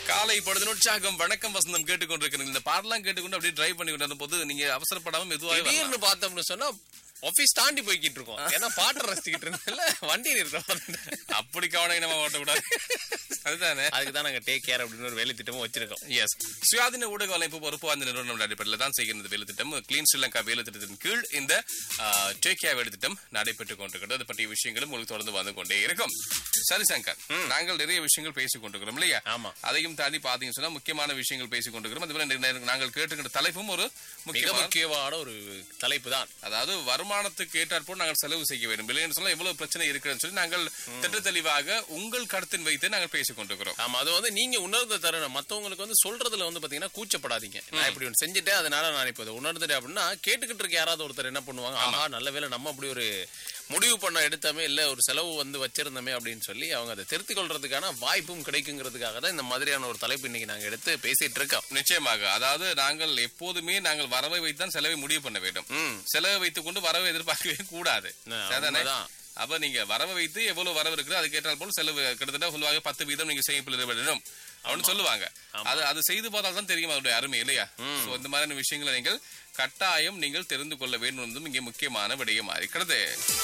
காலை பொழுது உற்சாகம் வணக்கம் வசந்தம் கேட்டுக்கொண்டிருக்கிறீங்க இந்த பாடலாம் கேட்டுக்கொண்டு அப்படியே டிரைவ் பண்ணி கொண்டு போது நீங்க அவசரப்படாம மெதுவாக திடீர்னு பார்த்தோம்னு சொன்னா ஆபீஸ் தாண்டி போய்கிட்டு இருக்கோம் ஏன்னா பாட்டு ரசிச்சுக்கிட்டு இருந்ததுல வண்டி நிறுத்தம் அப்படி கவனம் நம்ம ஓட்டக்கூடாது அதுதானே அதுக்கு தான் நாங்க டேக் கேர் அப்படின்னு ஒரு வேலை திட்டமும் வச்சிருக்கோம் எஸ் சுயாதீன ஊடக அமைப்பு பொறுப்பு வாய்ந்த நிறுவனம் அடிப்படையில் தான் செய்கிற வேலை திட்டம் கிளீன் ஸ்ரீலங்கா வேலை திட்டத்தின் கீழ் இந்த டேக்கியா வேலை திட்டம் நடைபெற்றுக் கொண்டிருக்கிறது அது பற்றிய விஷயங்களும் உங்களுக்கு தொடர்ந்து வந்து கொண்டே இருக்கும் சரி சங்கர் நாங்கள் நிறைய விஷயங்கள் பேசிக் கொண்டிருக்கிறோம் இல்லையா ஆமா. அதையும் தாண்டி பாத்தீங்கன்னு சொன்னா முக்கியமான விஷயங்கள் பேசிக் கொண்டிருக்கிறோம் அதுபோல நே- நாங்கள் கேட்டுக்கிற தலைப்பும் ஒரு மிக முக்கியமான முக்கியமான ஒரு தலைப்பு தான் அதாவது வருமானத்துக்கு ஏற்றாற்போல் நாங்கள் செலவு செய்ய வேண்டும் இல்லைன்னு சொல்ல எவ்வளவு பிரச்சனை இருக்குன்னு சொல்லி நாங்கள் திட்ட தெளிவாக உங்கள் கருத்தின் வைத்து நாங்கள் பேசிக் கொண்டிருக்கிறோம் ஆமா அது வந்து நீங்க உணர்ந்த தருணம் மத்தவங்களுக்கு வந்து சொல்றதுல வந்து பாத்தீங்கன்னா கூச்சப்படாதீங்க நான் இப்படி ஒன்று செஞ்சுட்டேன் அதனால நான் இப்போ இதை உணர்ந்துட்டேன் அப்படின்னா கேட்டுக்கிட்டு இருக்க யாராவது ஒருத்தர் என்ன பண்ணுவாங்க ஆஹா நல்ல வேளை நம்ம அப்படி ஒரு முடிவு பண்ண எடுத்தோமே இல்ல ஒரு செலவு வந்து வச்சிருந்தோமே அப்படின்னு சொல்லி அவங்க அதை திருத்திக் கொள்றதுக்கான வாய்ப்பும் கிடைக்குங்கிறதுக்காக தான் இந்த மாதிரியான ஒரு தலைப்பு இன்னைக்கு நாங்க எடுத்து பேசிட்டு இருக்கோம் நிச்சயமாக அதாவது நாங்கள் எப்போதுமே நாங்கள் வரவை வைத்து தான் செலவை முடிவு பண்ண வேண்டும் ம். செலவை வைத்துக் கொண்டு வரவை எதிர்பார்க்கவே கூடாது ஆ, சரிதானே? உண்மைதான். அப்ப நீங்க வரவை வைத்து எவ்வளவு வரவு இருக்குது அதுக்கு ஏற்றால் போல் செலவு கிட்டத்தட்ட சொல்லுவாங்க பத்து வீதம் நீங்க செய்ய வேண்டும் அப்படின்னு சொல்லுவாங்க அது அது செய்து பார்த்தால் தான் தெரியும் அதோட அருமை இல்லையா சோ இந்த மாதிரியான விஷயங்களை நீங்கள் கட்டாயம் நீங்கள் தெரிந்து கொள்ள வேண்டும் என்பதும் இங்கே முக்கியமான விடயமா இருக்கிறது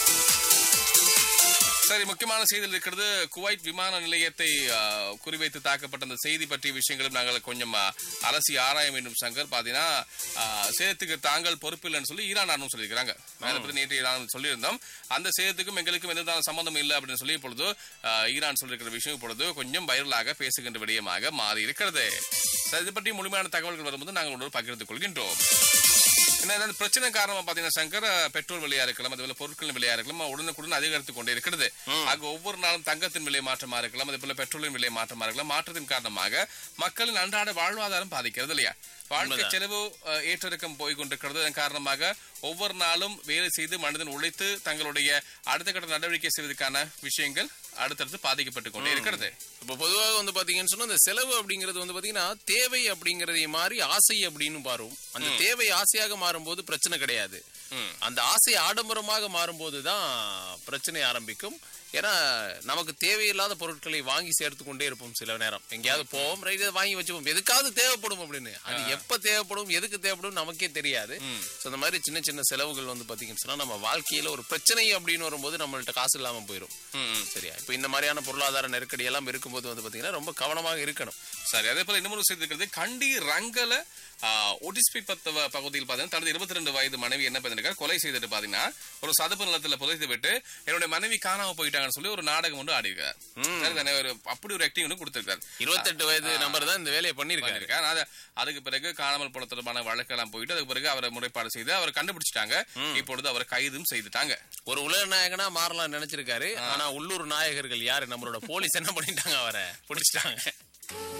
சரி முக்கியமான செய்தியில் இருக்கிறது குவைத் விமான நிலையத்தை ஆ, குறிவைத்து தாக்கப்பட்ட அந்த செய்தி பற்றிய விஷயங்களும் நாங்கள் கொஞ்சம் ஆ, அலசி ஆராய வேண்டும் சங்கர் பாத்தீங்கன்னா ஆ, சேதத்துக்கு தாங்கள் பொறுப்பில்லைன்னு சொல்லி ஈரான் ராணுவம் சொல்லியிருக்கிறாங்க மேல பத்தி நேற்று ஈரான் சொல்லியிருந்தோம் அந்த சேதத்துக்கும் எங்களுக்கும் எந்த விதமான சம்பந்தம் இல்லை அப்படின்னு சொல்லி இப்பொழுது ஆ, ஈரான் சொல்லியிருக்கிற விஷயம் இப்பொழுது கொஞ்சம் வைரலாக பேசுகின்ற விடயமாக மாறி இருக்கிறது சரி, இது பற்றி முழுமையான தகவல்கள் வரும்போது நாங்கள் உங்களோடு பகிர்ந்து கொள்கின்றோம் என்ன இந்த பிரச்சனை காரணமா பாத்தீங்கன்னா சங்கர் பெட்ரோல் விலையா இருக்கலாம் அதே போல பொருட்களின் விலையா இருக்கலாம் உடனுக்குடன் அதிகரித்து கொண்டே இருக்கிறது ஆக ஒவ்வொரு நாளும் தங்கத்தின் விலை மாற்றமா இருக்கலாம் அதே போல பெட்ரோலின் விலை மாற்றமா இருக்கலாம் மாற்றத்தின் காரணமாக மக்களின் அன்றாட வாழ்வாதாரம் பாதிக்கிறது இல்லையா வாழ்க்கை செலவு அஹ், ஏற்றிறக்கம் போய் கொண்டிருக்கிறது அதன் காரணமாக ஒவ்வொரு நாளும் வேலை செய்து மனிதன் உழைத்து தங்களுடைய அடுத்த கட்ட நடவடிக்கை செய்வதற்கான விஷயங்கள் அடுத்தடுத்து பாதிக்கப்பட்டு கொண்டே இருக்கிறது இப்போ பொதுவாக வந்து பாத்தீங்கன்னு சொன்னா இந்த செலவு அப்படிங்கிறது வந்து பாத்தீங்கன்னா தேவை அப்படிங்கறதை மாறி ஆசை அப்படின்னு மாறும் அந்த தேவை ஆசையாக மாறும்போது பிரச்சனை கிடையாது ம். அந்த ஆசை ஆடம்பரமாக மாறும்போது தான் பிரச்சனை ஆரம்பிக்கும் ஏன்னா நமக்கு தேவையில்லாத பொருட்களை வாங்கி சேர்த்து கொண்டே இருப்போம் சில நேரம் எங்கேயாவது போவோம் ரைட் இதை வாங்கி வச்சுப்போம் எதுக்காவது தேவைப்படும் அப்படின்னு அது எப்ப தேவைப்படும் எதுக்கு தேவைப்படும் நமக்கே தெரியாது ஸோ இந்த மாதிரி சின்ன சின்ன செலவுகள் வந்து பாத்தீங்கன்னு சொன்னா நம்ம வாழ்க்கையில ஒரு பிரச்சனை அப்படின்னு வரும்போது நம்மள்ட்ட காசு இல்லாம போயிடும் ம். சரியா இப்போ இந்த மாதிரியான பொருளாதார நெருக்கடி எல்லாம் இருக்கும்போது வந்து பாத்தீங்கன்னா ரொம்ப கவனமாக இருக்கணும் சரி அதே போல இன்னொரு செய்தி இருக்கிறது கண்டி ரங்கல ஒடிஸ்பி பத்த பகுதியில் பாத்தீங்கன்னா தனது இருபத்தி ரெண்டு வயது மனைவி என்ன பண்ணிருக்காரு கொலை செய்துட்டு பாத்தீங்கன்னா ஒரு சதுப்பு நிலத்துல புதைத்து விட்டு என்னுடைய மனைவி காணாம போயிட்டாங்கன்னு சொல்லி ஒரு நாடகம் ஒன்று ஆடிருக்காரு சரிதானே ஒரு அப்படி ஒரு ஆக்டிங் ஒன்று கொடுத்திருக்காரு இருபத்தெட்டு வயது நம்பர் தான் இந்த வேலையை பண்ணிருக்காரு பண்ணிருக்காரு அது அதுக்கு பிறகு காணாமல் போன தொடர்பான வழக்கெல்லாம் போயிட்டு அதுக்கு பிறகு அவரை முறைப்பாடு செய்து அவரை கண்டுபிடிச்சிட்டாங்க இப்பொழுது அவரை கைதும் செய்துட்டாங்க ஒரு உலக நாயகனா மாறலாம் நினைச்சிருக்காரு ஆனா உள்ளூர் நாயகர்கள் யாரு நம்மளோட போலீஸ் என்ன பண்ணிட்டாங்க அவரை பிடிச்சிட்டாங்க